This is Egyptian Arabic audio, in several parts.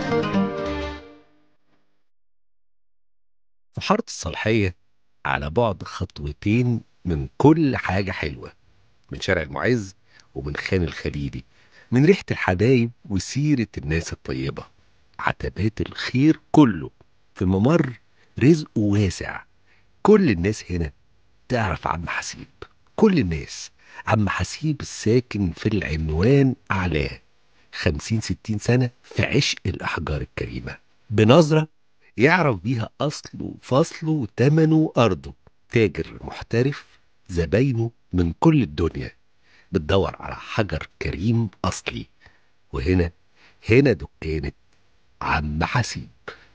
في حارة الصالحية على بعد خطوتين من كل حاجة حلوة من شارع المعز ومن خان الخليلي من ريحة الحبايب وسيرة الناس الطيبة عتبات الخير كله في الممر رزق واسع كل الناس هنا تعرف عم حسيب كل الناس عم حسيب الساكن في العنوان أعلاه خمسين ستين سنة في عشق الأحجار الكريمة بنظرة يعرف بيها أصله وفصله وتمنه وأرضه تاجر محترف زباينه من كل الدنيا بتدور على حجر كريم أصلي وهنا هنا دكانة عم حسيب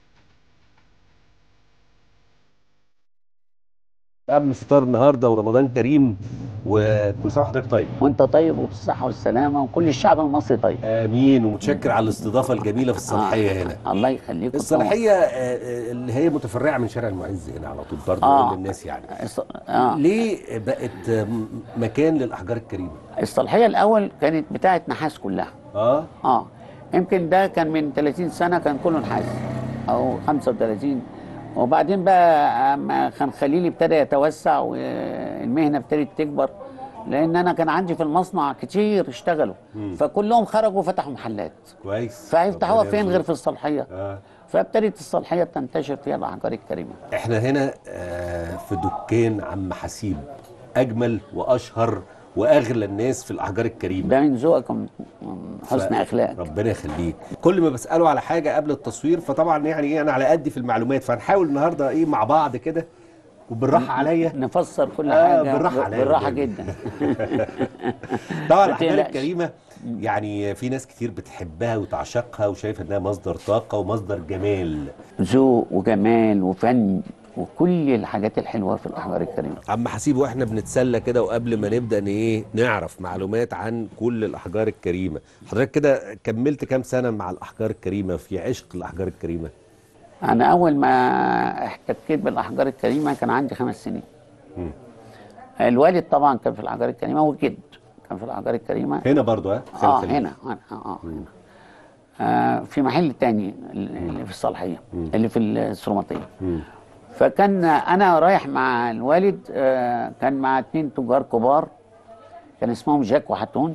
قبل فطار النهارده ورمضان كريم وكل سنه وحضرتك طيب وانت طيب وبالصحة والسلامة وكل الشعب المصري طيب امين ومتشكر على الاستضافه الجميله في الصلاحيه هنا الله يخليكم الصلاحيه آه، آه، اللي هي متفرعه من شارع المعز هنا على طول برضه آه. قول للناس يعني الص- آه. ليه بقت آه، م- مكان للاحجار الكريمه الصلاحية الأول كانت بتاعة نحاس كلها اه اه يمكن ده كان من 30 سنة كان كله نحاس أو 35 وبعدين بقى اما خان خليلي ابتدى يتوسع والمهنة ابتدت تكبر لأن أنا كان عندي في المصنع كتير اشتغلوا فكلهم خرجوا وفتحوا محلات كويس فهيفتحوها ربنا فين غير يرزقك. في الصلاحية آه. فابتدت الصلاحية تنتشر فيها الأحجار الكريمة احنا هنا آه، في دكان عم حسيب اجمل واشهر واغلى الناس في الاحجار الكريمه ده من ذوقك ومن حسن ف- أخلاقك ربنا يخليك كل ما بساله على حاجه قبل التصوير فطبعا يعني ايه انا على قدي في المعلومات فهنحاول النهارده ايه مع بعض كده وبالراحه عليا نفسر كل آه، حاجة بالراحة عليا بالراحة والله. جدا طبعا ما الاحجار تقلقش. الكريمه يعني في ناس كتير بتحبها وتعشقها وشايفه انها مصدر طاقه ومصدر جمال ذوق وجمال وفن وكل الحاجات الحلوة في الأحجار الكريمة عم حسيب واحنا بنتسلى كده وقبل ما نبدا ن- ايه نعرف معلومات عن كل الاحجار الكريمه حضرتك كده كملت كام سنه مع الاحجار الكريمه في عشق الاحجار الكريمه أنا أول ما احتكيت بالأحجار الكريمة كان عندي خمس سنين مم. الوالد طبعا كان في الأحجار الكريمة والجد كان في الأحجار الكريمة هنا برضو ها خان اه خليل. هنا هنا اه, آه, هنا. آه في محل تاني اللي في الصلاحية اللي في السرمطية مم. فكان انا رايح مع الوالد آه، كان مع اتنين تجار كبار كان اسمهم جاك وحتون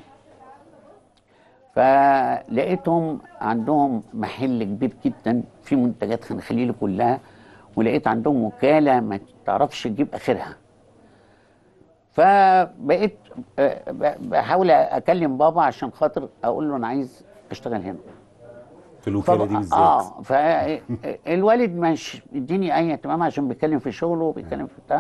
فلقيتهم عندهم محل كبير جدا فيه منتجات خان خليلي كلها ولقيت عندهم وكاله ما تعرفش تجيب اخرها فبقيت آه، ب- بحاول اكلم بابا عشان خاطر اقول له انا عايز اشتغل هنا في الوكاله طب- دي بالذات اه فالوالد مش مديني اي اهتمام عشان بيتكلم في شغله وبيتكلم في بتاع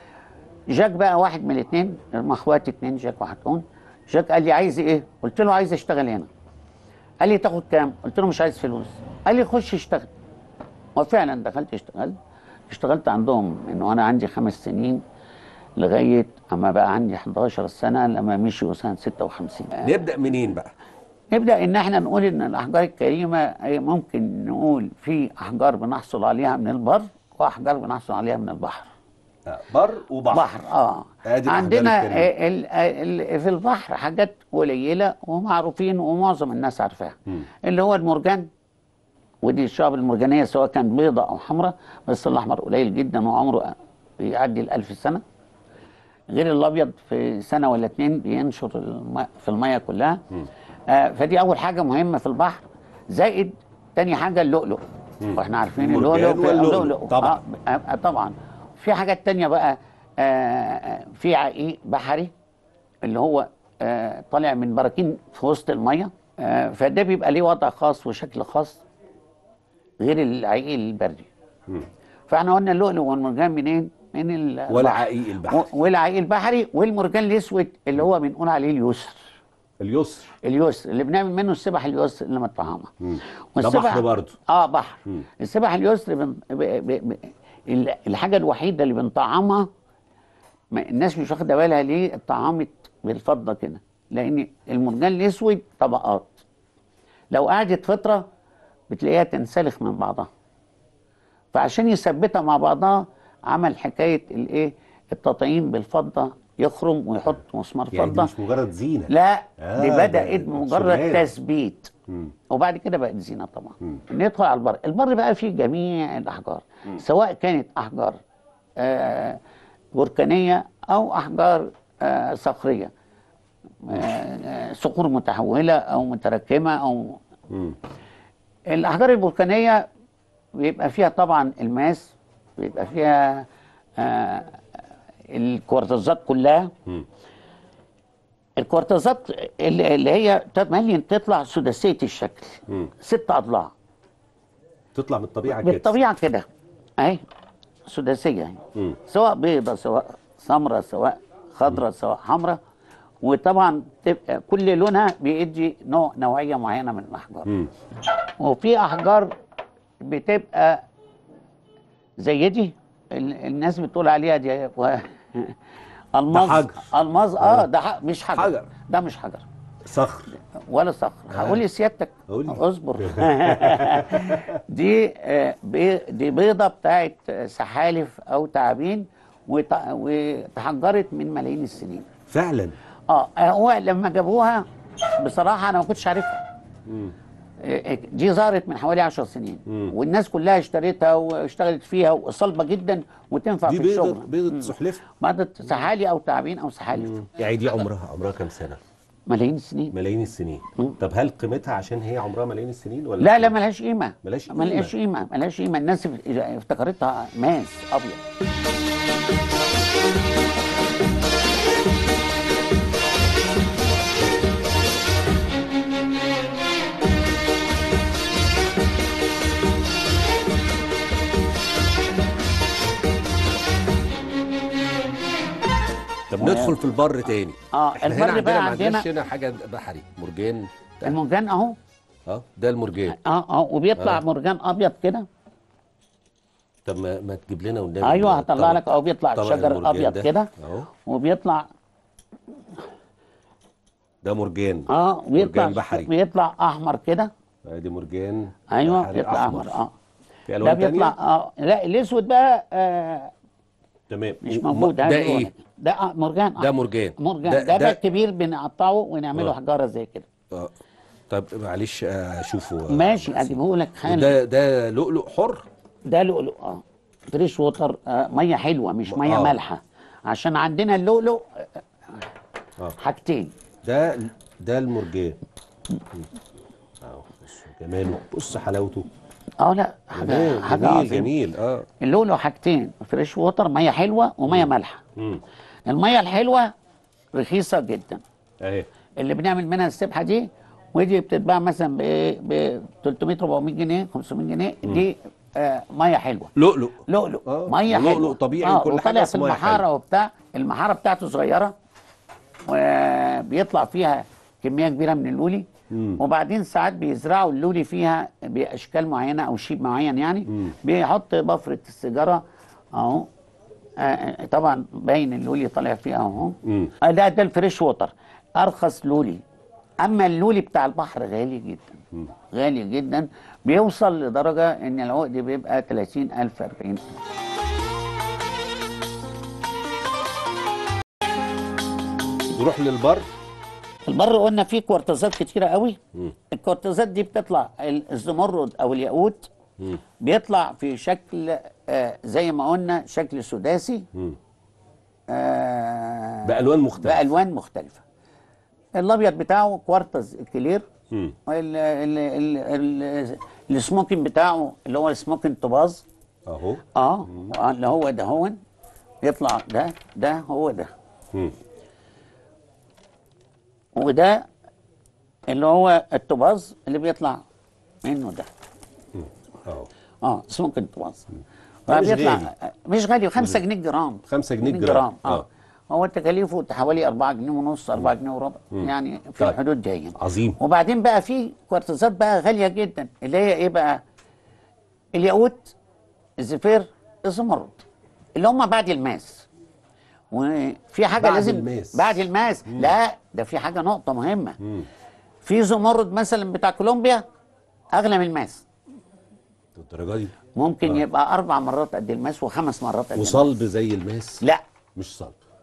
جاك بقى واحد من الاثنين هم اخواتي اثنين جاك وحتون جاك قال لي عايز ايه؟ قلت له عايز اشتغل هنا قال لي تاخد كام؟ قلت له مش عايز فلوس قال لي خش اشتغل وفعلا دخلت اشتغلت اشتغلت عندهم من وانا عندي خمس سنين لغايه اما بقى عندي 11 سنه لما مشيوا سنه 56 نبدا منين بقى نبدا ان احنا نقول ان الاحجار الكريمه أي ممكن نقول في احجار بنحصل عليها من البر واحجار بنحصل عليها من البحر آه، بر وبحر بحر اه آدي الأحجار عندنا الكريمة. ال ال في البحر حاجات قليله ومعروفين ومعظم الناس عارفاها مم. اللي هو المرجان ودي الشعب المرجانيه سواء كان بيضة او حمراء بس الاحمر قليل جدا وعمره بيعدي الألف سنه غير الابيض في سنه ولا اتنين بينشر الماء في الميه كلها آه فدي اول حاجه مهمه في البحر زائد تاني حاجه اللؤلؤ واحنا عارفين المرجان اللؤلؤ في- واللؤلؤ، اللؤلؤ. طبعا. آه آه طبعا في حاجات تانية بقى آه، آه في عقيق بحري اللي هو آه طالع من براكين في وسط الميه آه فده بيبقى ليه وضع خاص وشكل خاص غير العقيق البري فاحنا قلنا اللؤلؤ والمرجان منين؟ من ال- والعقيق البحري. و- والعقيق البحري والمرجان الاسود اللي هو بنقول عليه اليسر اليسر اليسر اللي بنعمل منه السبح اليسر اللي متطعمه مم. ده بحر برضه اه بحر مم. السبح اليسر بن... ب... ب... ب... ال- الحاجه الوحيده اللي بنطعمها ما الناس مش واخده بالها ليه اتطعمت بالفضه كده لان المرجان الاسود طبقات لو قعدت فتره بتلاقيها تنسلخ من بعضها فعشان يثبتها مع بعضها عمل حكايه الايه التطعيم بالفضه يخرم ويحط مسمار يعني دي فضه مش مجرد زينه لا آه، دي ده- بدات ده مجرد شغلانة. تثبيت مم. وبعد كده بقت زينه طبعا مم. ندخل على البر البر بقى فيه جميع الاحجار سواء كانت احجار آه بركانيه او احجار آه صخريه آه آه، صخور متحوله او متراكمه او مم. الاحجار البركانيه بيبقى فيها طبعا الماس بيبقى فيها آه الكوارتزات كلها مم. الكوارتزات اللي اللي هي تملي تطلع سداسيه الشكل مم. ست اضلاع تطلع من الطبيعه كده بالطبيعه كده اهي سداسيه اهي مم. سواء بيضة سواء سمراء سواء خضراء سواء حمراء وطبعا تبقى كل لونها بيدي نوع نوعيه معينه من الاحجار مم. وفي احجار بتبقى زي دي ال- الناس بتقول عليها دي و... الماظ حجر. الماظ اه ده ح... مش حجر. حجر. ده مش حجر صخر ولا صخر هقول لسيادتك قول لي. اصبر دي آه، بي... دي بيضه بتاعت آه، سحالف او تعابين وت... وتحجرت من ملايين السنين فعلا اه هو لما جابوها بصراحه انا ما كنتش عارفها مم. آه، دي ظهرت من حوالي 10 سنين مم. والناس كلها اشتريتها واشتغلت فيها وصلبه جدا وتنفع دي في بيضه الشغل بيضه سحلفه بعد سحالي او تعابين او سحالف يعني دي عمرها عمرها كام سنه ملايين السنين ملايين السنين مم. طب هل قيمتها عشان هي عمرها ملايين السنين ولا لا لا ملهاش قيمه ملهاش قيمة. ملهاش قيمه ملهاش قيمه الناس افتكرتها ماس ابيض طب ندخل في البر تاني اه احنا هنا البر بقى عندنا ما عندنا عندناش هنا حاجه بحري مرجان ده. المرجان اهو اه ده المرجان اه اه وبيطلع آه. مرجان ابيض كده طب ما, ما تجيب لنا والنبي ايوه هطلع طبق- لك اهو بيطلع طبق شجر المرجان ابيض ده. كده اهو وبيطلع ده مرجان اه بيطلع مرجان بحري بيطلع احمر كده ادي مرجان ايوه بحري بيطلع احمر اه في ده الوان بيطلع تانية اه لا الاسود بقى آه تمام مش و- موجود ده هذا ايه هو. ده آه مرجان ده آه. مرجان مرجان ده- ده, ده ده- بقى كبير بنقطعه ونعمله آه. حجاره زي كده اه طب معلش آه، اشوفه آه، ماشي اجيبه لك حالا وده ده لؤلؤ حر ده لؤلؤ اه فريش ووتر آه ميه حلوه مش ميه آه. مالحه عشان عندنا اللؤلؤ اه حاجتين ده ده المرجان اهو بص جماله بص حلاوته اه لا حاجه جميل حاجه جميل عظيمه جميل اه اللؤلؤ حاجتين فريش ووتر ميه حلوه وميه مالحه امم الميه الحلوه رخيصه جدا اهي اللي بنعمل منها السبحه دي ودي بتتباع مثلا ب ب 300 400 جنيه 500 جنيه دي آه ميه حلوه لؤلؤ لؤلؤ آه، ميه ولؤلؤ حلوه طبيعي آه وكل حاجة وطالع بس في مية المحاره حلوة. وبتاع المحاره بتاعته صغيره وبيطلع فيها كميه كبيره من اللولي مم. وبعدين ساعات بيزرعوا اللولي فيها باشكال معينه او شيب معين يعني مم. بيحط بفره السيجاره اهو آه، طبعا باين اللولي طالع فيها اهو مم. آه، ده ده الفريش ووتر ارخص لولي اما اللولي بتاع البحر غالي جدا غالي جدا بيوصل لدرجه ان العقد بيبقى 30000 40000 نروح للبر البر قلنا فيه كوارتزات كتيره قوي مم. الكوارتزات دي بتطلع ال- الزمرد او الياقوت مم. بيطلع في شكل آه زي ما قلنا شكل سداسي مم. آه بألوان مختلفة بألوان مختلفة الأبيض بتاعه كوارتز كلير مم. ال- ال- ال- ال- السموكين بتاعه اللي هو السموكين طباز اهو اه اللي هو ده هو يطلع ده ده هو ده مم. وده اللي هو الطباز اللي بيطلع منه ده مم. اهو اه سموكين طباز ده مش فبيطلع- غالي. مش غالي 5 جنيه جرام 5 جنيه 2 جرام اه اه هو تكاليفه حوالي 4 جنيه ونص 4 جنيه وربع يعني في طيب. الحدود دي يعني. عظيم وبعدين بقى في كوارتزات بقى غاليه جدا اللي هي ايه بقى الياقوت الزفير الزمرد اللي هم بعد الماس وفي حاجه بعد لازم الماس. بعد الماس لا ده في حاجه نقطه مهمه مم. في زمرد مثلا بتاع كولومبيا اغلى من الماس الدرجه دي ممكن يبقى اربع مرات قد الماس وخمس مرات قد الماس وصلب زي الماس لا مش صلب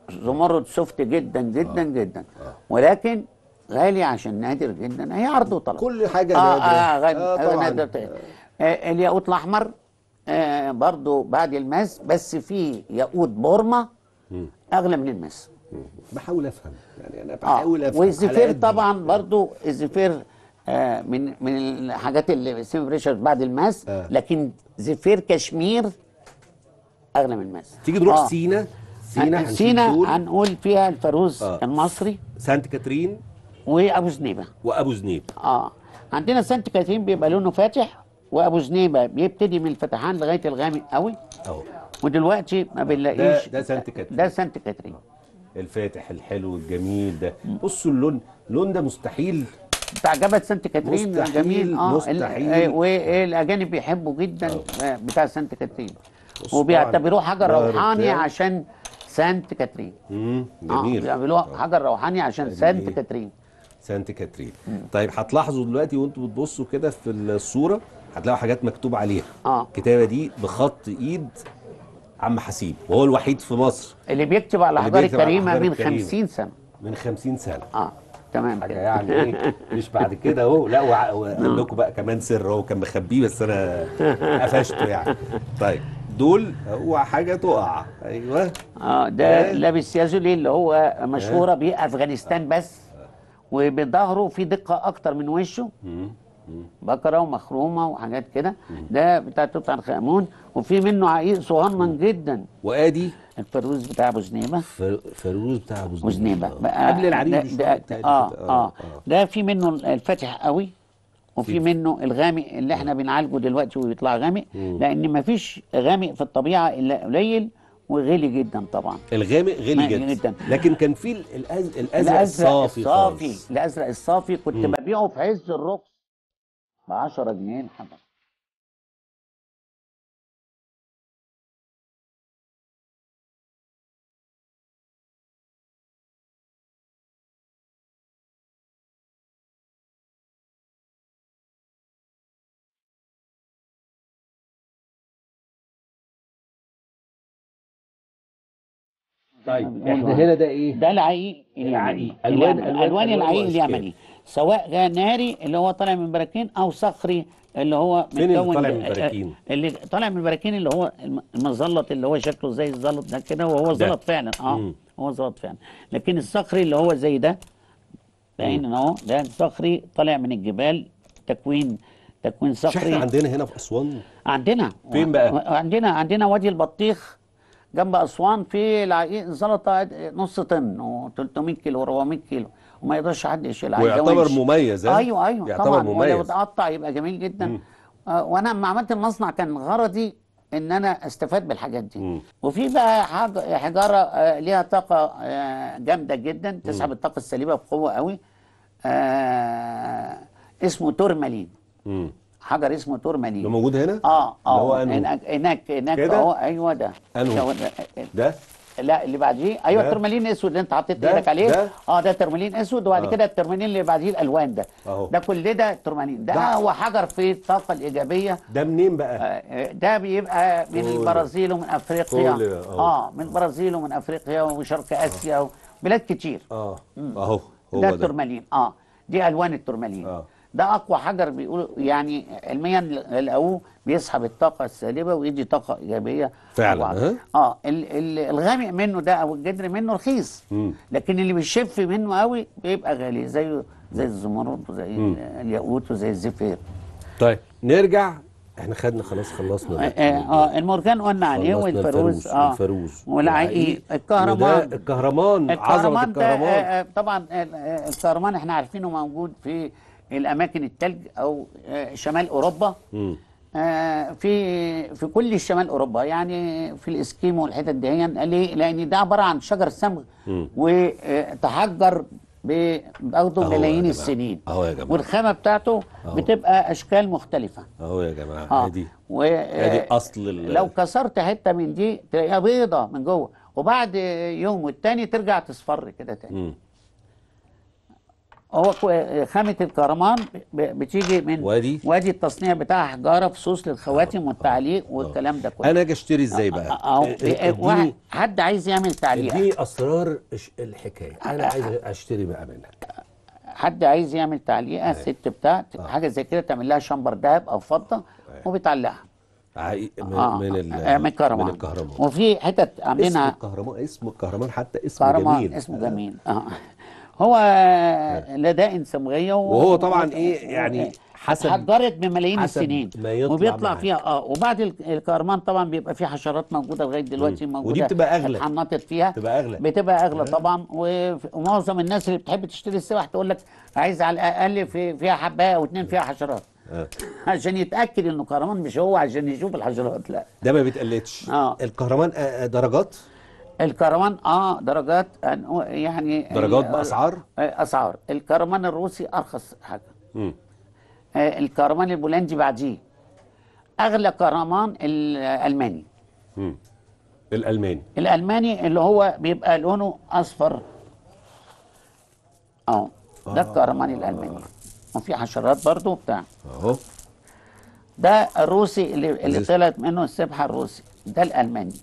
زمرد سوفت جدا جدا جدا ولكن غالي عشان نادر جدا هي عرض وطلب كل حاجه اه نادرة. اه غالي آه، آه طبعاً. نادر آه الياقوت الاحمر آه برضو بعد الماس بس في ياقوت بورما اغلى من الماس بحاول افهم يعني انا اه بحاول افهم على والزفير قدي. طبعا برضو الزفير آه من من الحاجات اللي سيمي بريشر بعد الماس آه. لكن زفير كشمير اغلى من الماس تيجي نروح آه. سينا سينا هنشوف سينا دول. هنقول فيها الفاروز آه. المصري سانت كاترين وابو زنيبه وابو زنيب اه عندنا سانت كاترين بيبقى لونه فاتح وابو زنيبه بيبتدي من الفتحان لغايه الغامق قوي اهو ودلوقتي ما بنلاقيش ده سانت كاترين. ده سانت كاترين الفاتح الحلو الجميل ده بصوا اللون اللون ده مستحيل بتاع جبل سانت كاترين مستحيل، جميل اه مستحيل. ال- آه، والاجانب بيحبوا جدا آه، بتاع سانت كاترين بص وبيعتبروه طبعاً حجر ده روحاني ركاب. عشان سانت كاترين امم اه جميل بيعملوه حجر روحاني عشان يعني سانت إيه؟ كاترين سانت كاترين طيب هتلاحظوا دلوقتي وانتوا بتبصوا كده في الصوره هتلاقوا حاجات مكتوب عليها اه الكتابه دي بخط ايد عم حسيب وهو الوحيد في مصر اللي بيكتب على اللي الاحجار بيكتب على الكريمه الأحجار من الكريمة. 50 سنه من 50 سنه اه تمام حاجه كده يعني ايه مش بعد كده اهو لا وع- وقال لكم بقى كمان سر هو كان مخبيه بس انا قفشته يعني طيب دول هو حاجه تقع ايوه اه ده آه. لابس يازولي اللي هو مشهوره بافغانستان بس وبظهره في دقه اكتر من وشه بكره ومخرومه وحاجات كده ده بتاع توت عنخ امون وفي منه عقيق صغنن جدا وادي الفيروز بتاع ابو زنيبه فر- فيروز بتاع ابو ابو زنيبه زنيبه بقى قبل العريض ده, بشوية ده, بتاعت اه كده. اه ده في منه الفاتح قوي وفي في- منه الغامق اللي احنا بنعالجه دلوقتي ويطلع غامق لان ما فيش غامق في الطبيعه الا قليل وغالي جدا طبعا الغامق غالي ما- جدا. جدا. لكن كان في ال- الأز... الازرق الازرق الصافي الصافي خالص. الازرق الصافي كنت مم. ببيعه في عز الرخص ب 10 جنيه الحبه طيب احنا هنا ده ايه؟ ده العقيق العقيق. اليمني ألوان- اليمني. ألوان- الوان ألوان العقيق وأشكال. اليمني سواء كان ناري اللي هو طالع من براكين او صخري اللي هو فين اللي متكون طالع ب- من براكين؟ اللي طالع من براكين اللي هو الم- المزلط اللي هو شكله زي الزلط ده كده وهو ده. زلط فعلا اه مم. هو زلط فعلا لكن الصخري اللي هو زي ده باين ان اهو ده صخري طالع من الجبال تكوين تكوين مش احنا صخري عندنا هنا في اسوان عندنا فين بقى؟ عندنا عندنا وادي البطيخ جنب اسوان في العقيق زلطه نص طن و300 كيلو و400 كيلو وما يقدرش حد يشيلها عايزة ويعتبر ونش. مميز ها؟ ايوه ايوه يعتبر طبعا ولو مميز اتقطع يبقى جميل جدا آه وانا لما عملت المصنع كان غرضي ان انا استفاد بالحاجات دي مم. وفي بقى حاج- حجاره آه ليها طاقه آه جامده جدا تسحب الطاقه السلبيه بقوه قوي آه اسمه تورمالين مم. حجر اسمه ده تورمالين موجود هنا؟ اه اللي هو اه أنهو؟ هناك هناك هناك كده؟ اهو ايوه ده أنهو؟ ده- ده لا اللي بعديه ايوه ده؟ الترمالين اسود اللي انت حطيت ده؟ ايدك عليه ده؟ اه ده ترمالين اسود وبعد آه. كده الترمالين اللي بعديه الالوان ده أهو. ده كل ده ترمالين ده, ده- هو حجر فيه الطاقه الايجابيه ده منين بقى؟ آه، ده بيبقى من كل- البرازيل ومن افريقيا كل- أهو. اه من البرازيل ومن افريقيا وشرق اسيا وبلاد كتير اه اهو هو ده ده الترمالين اه دي الوان الترمالين آه. ده اقوى حجر بيقولوا يعني علميا لقوه بيسحب الطاقه السالبه ويدي طاقه ايجابيه فعلا، طبعاً. ها؟ اه ال- ال- الغامق منه ده او الجدر منه رخيص مم. لكن اللي بيشف منه قوي بيبقى غالي زي زي الزمرد وزي مم. الياقوت وزي الزفير طيب نرجع احنا خدنا خلاص خلصنا اه, ده. آه المرجان قلنا عليه خلصنا والفاروز اه الفاروز والعقيق وده الكهرمان الكهرمان عظمه الكهرمان ده الكهرمان آه، آه، طبعا آه، آه، الكهرمان احنا عارفينه موجود في الاماكن التلج او آه، شمال اوروبا مم. آه، في في كل شمال اوروبا يعني في الاسكيمو والحتت دي ليه؟ لان ده عباره عن شجر صمغ مم. وتحجر ب- باخده أهو يا ملايين جماعة. السنين أهو يا جماعة. والخامه بتاعته أهو. بتبقى اشكال مختلفه اهو يا جماعه اه ادي و ادي آه، اصل ال- لو كسرت حته من دي تلاقيها بيضه من جوه وبعد يوم والتاني ترجع تصفر كده تاني مم. هو كو- خامة الكرمان ب- بتيجي من وادي؟ وادي التصنيع بتاعها حجارة فصوص للخواتم والتعليق والكلام ده كله انا اجي اشتري ازاي بقى اهو ا- ا- ب- واحد اديني حد عايز يعمل تعليق اديني اسرار الش- الحكايه انا عايز اشتري بقى منك حد عايز يعمل تعليقه الست بتاع حاجه زي كده تعمل لها شمبر ذهب او فضه وبتعلقها عاي- من اه من ال- آه، من الكهرمان من الكهرمان وفي حتت اسم عاملينها الكهرمان اسم الكهرمان حتى اسم كهرمان جميل اسمه جميل اه هو لدائن صمغيه و- وهو طبعا ايه يعني حسب اتحجرت بملايين حسب السنين ما يطلع وبيطلع معاك. فيها اه وبعد ال- الكرمان طبعا بيبقى فيه حشرات موجوده لغايه دلوقتي موجوده ودي بتبقى أغلى. اتحنطت فيها بتبقى أغلى. بتبقى اغلى طبعا و- ومعظم الناس اللي بتحب تشتري السبح تقول لك عايز على الاقل في فيها حبايه او اتنين فيها حشرات آه. عشان يتاكد انه كرمان مش هو عشان يشوف الحشرات لا ده ما بيتقلدش آه. الكهرمان آه، آه، درجات الكرمان اه درجات أن- يعني درجات ال- بأسعار؟ آه، اسعار الكرمان الروسي ارخص حاجه مم. آه، الكرمان البولندي بعديه اغلى كرمان الالماني مم. الالماني الالماني اللي هو بيبقى لونه اصفر اه ده الكرمان الالماني وفي حشرات برضو بتاع اهو ده الروسي اللي, اللي لذيذ. طلعت منه السبحه الروسي ده الالماني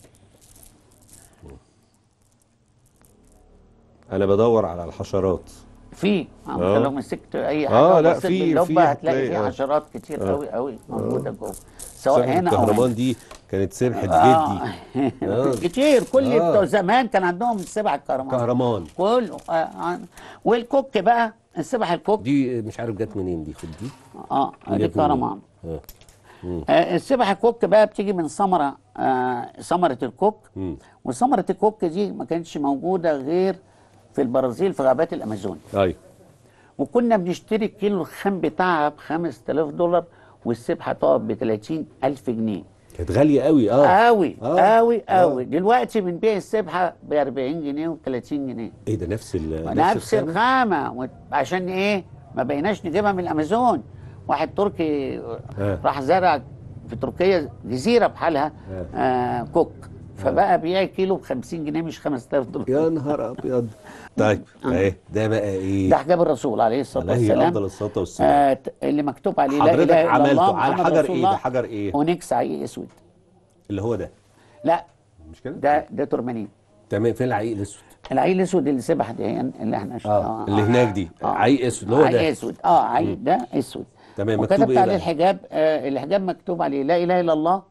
انا بدور على الحشرات في آه. آه. انت لو مسكت اي حاجه آه، لا، وبصيت في- باللبة في هتلاقي هتلاقي، في آه. حشرات كتير قوي قوي موجوده جوه سواء سبحة هنا او الكهرمان هنا دي كانت سبحة آه. جدي آه. كتير كل آه. بتوع زمان كان عندهم سبع كرمان كهرمان كله آه. آه. والكوك بقى السبح الكوك دي مش عارف جت منين دي خد دي اه دي دي جت منين؟ كرمان آه. آه السبح الكوك بقى بتيجي من ثمره آه ثمره الكوك مم. وثمره الكوك دي ما كانتش موجوده غير في البرازيل في غابات الامازون ايوه وكنا بنشتري الكيلو الخام بتاعها ب 5000 دولار والسبحه تقف ب 30000 جنيه كانت غالية قوي اه قوي آه. قوي آه. قوي دلوقتي بنبيع السبحه ب 40 جنيه و 30 جنيه ايه ده نفس ال نفس الخامة؟ الخامه وت- عشان ايه ما بقيناش نجيبها من الامازون واحد تركي آه. راح زرع في تركيا جزيره بحالها آه. آه كوك فبقى بيع كيلو ب 50 جنيه مش 5000 دولار يا نهار ابيض طيب اهي ده بقى ايه ده حجاب الرسول عليه الصلاه عليه والسلام افضل الصلاه والسلام آه ت- اللي مكتوب عليه لا حضرتك اله الا عملته الله على محمد حجر رسول إيه ده؟ الله حجر إيه؟ اونيكس عقيق اسود اللي هو ده لا مش كده ده ده تورمالين تمام فين العقيق الاسود العقيق الاسود اللي سبح دي اللي احنا شفناه. اه اللي هناك دي عقيق اسود اللي هو عقيق ده اسود اه عقيق ده اسود تمام، مكتوب وكتبت إيه عليه بقى؟ الحجاب آه الحجاب مكتوب عليه لا اله الا الله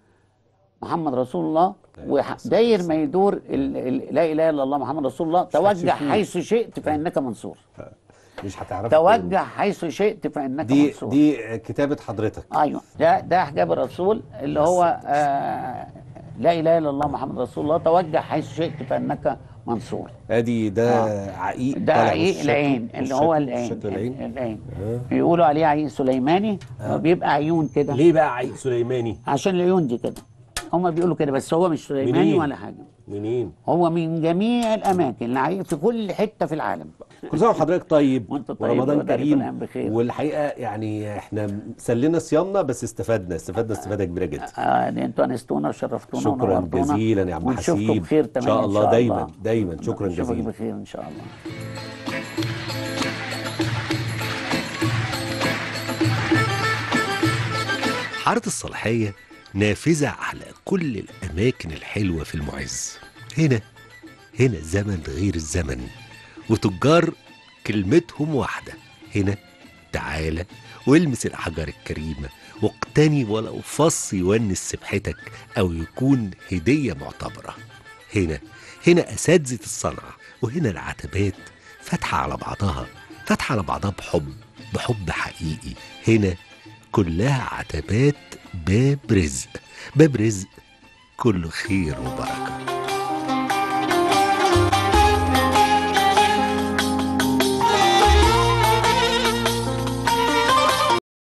محمد رسول الله وداير ما يدور ال ال لا اله الا الله محمد رسول الله توجه هتشوفوه. حيث شئت فانك منصور مش هتعرف توجه حيث شئت فانك دي منصور دي كتابه حضرتك ايوه ده ده حجاب الرسول اللي هو آه لا اله الا الله محمد رسول الله توجه حيث شئت فانك منصور ادي ده عقيق ده طالع عقيق بالشكل- العين اللي هو بالشكل- العين شكل العين العين آه. بيقولوا عليه عقيق سليماني بيبقى عيون كده ليه بقى عقيق سليماني عشان العيون دي كده هما بيقولوا كده بس هو مش سليماني منين؟ ولا حاجه منين هو من جميع الاماكن العقيق في كل حته في العالم كل سنه وحضرتك طيب وأنت طيب ورمضان وده كريم يكون بخير. والحقيقه يعني احنا سلينا صيامنا بس استفدنا استفدنا استفاده كبيره جدا آه دي انتوا انستونا وشرفتونا شكرا ونورتونا. جزيلا يا عم ونشوفكم حسيب بخير ان تمام شاء الله دايما الله. دايما شكرا نشوفك جزيلا بخير ان شاء الله حارة الصلاحية نافذة على كل الأماكن الحلوة في المعز هنا هنا زمن غير الزمن وتجار كلمتهم واحدة هنا تعالى والمس الأحجار الكريمة واقتني ولو فص يونس سبحتك أو يكون هدية معتبرة هنا هنا أساتذة الصنعة وهنا العتبات فاتحة على بعضها فاتحة على بعضها بحب بحب حقيقي هنا كلها عتبات باب رزق باب رزق كله خير وبركه